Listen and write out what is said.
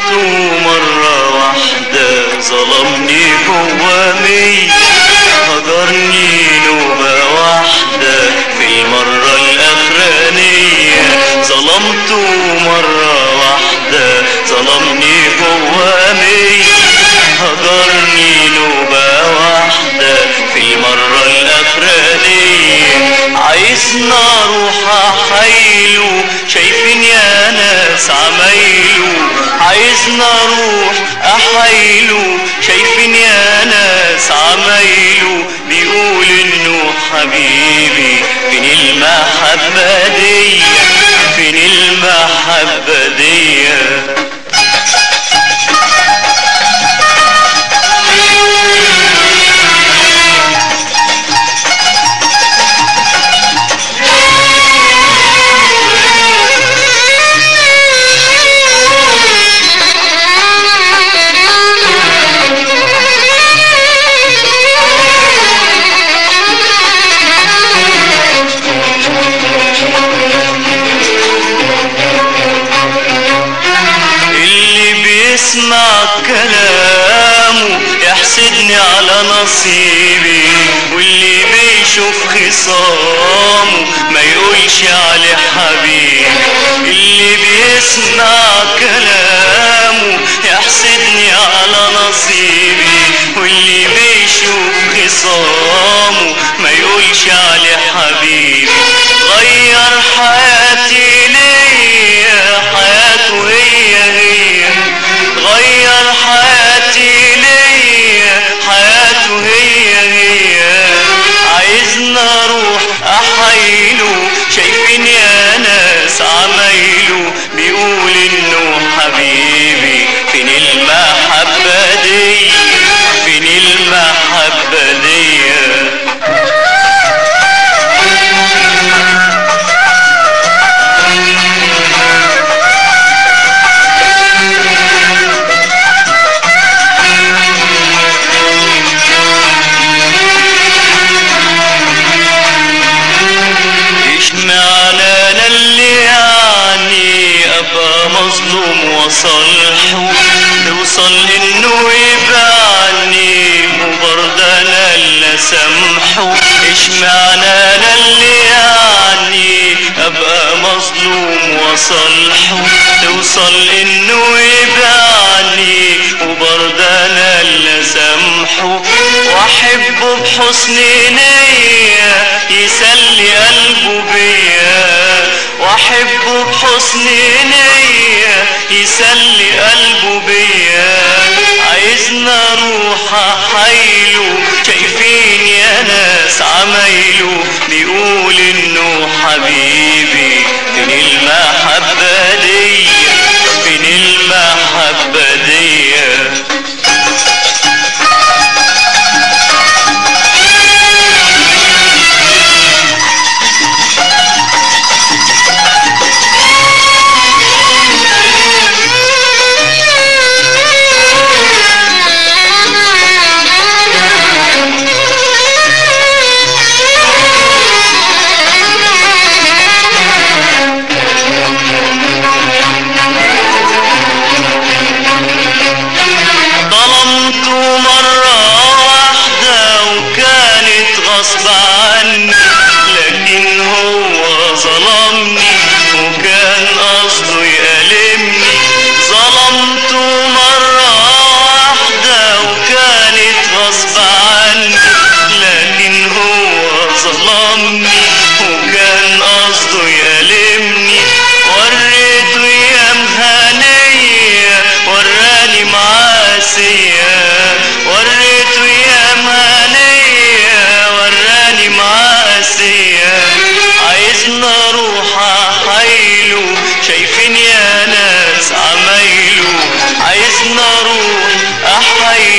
ظلمته مرة واحدة ظلمني هو مية هجرني نوبة واحدة في المرة الأخرانية ظلمته مرة واحدة ظلمني هو مية هجرني نوبة واحدة في المرة الأخرانية عايزنا اروح احايله شايفين يا ناس عمايله عايزنا اروح احايله شايفين يا ناس عمايله بيقول انه حبيبي فين المحبة دي فين المحبة دي اللي بيسمع كلامه يحسدني على نصيبي واللي بيشوف خصامه ما يقولش عليه حبيبي اللي بيسمع كلامه يحسدني على نصيبي واللي بيشوف خصامه ما يقولش عليه حبيبي غير حياتي ليا حياته هي هي غير حياتي ليا حياته هي هي عايزنا اروح احايله شايفين يا ناس عمايله بيقول انه حبيبي فين المحبة دي فين المحبة دي اشمعنى انا اللي يعني ابقى مظلوم وصالحه توصل انه يبعني وبرضه انا اللي اسامحه اشمعنى انا اللي يعني ابقى مظلوم وصالحه توصل انه يبعني وبرضه انا اللي اسامحه واحبه بحسن نيه يسلي قلبه بيا واحبه بحسن نيه يسلي قلبه بيا عايزنا اروح احايله شايفين يا ناس عمايله بيقول انه حبيبي فين المحبة دي فين المحبة دي ظلمته مرة واحدة وكانت غصب عني لكن هو ظلمني وكان قصده يألمني ظلمته مرة واحدة وكانت غصب عني لكن هو ظلمني وكان قصده يألمني وريته ايام هنية وراني معاسية وريته ايام هنية وراني معاسية عايزنا اروح احايله شايفين يا ناس عمايله عايزنا اروح احايله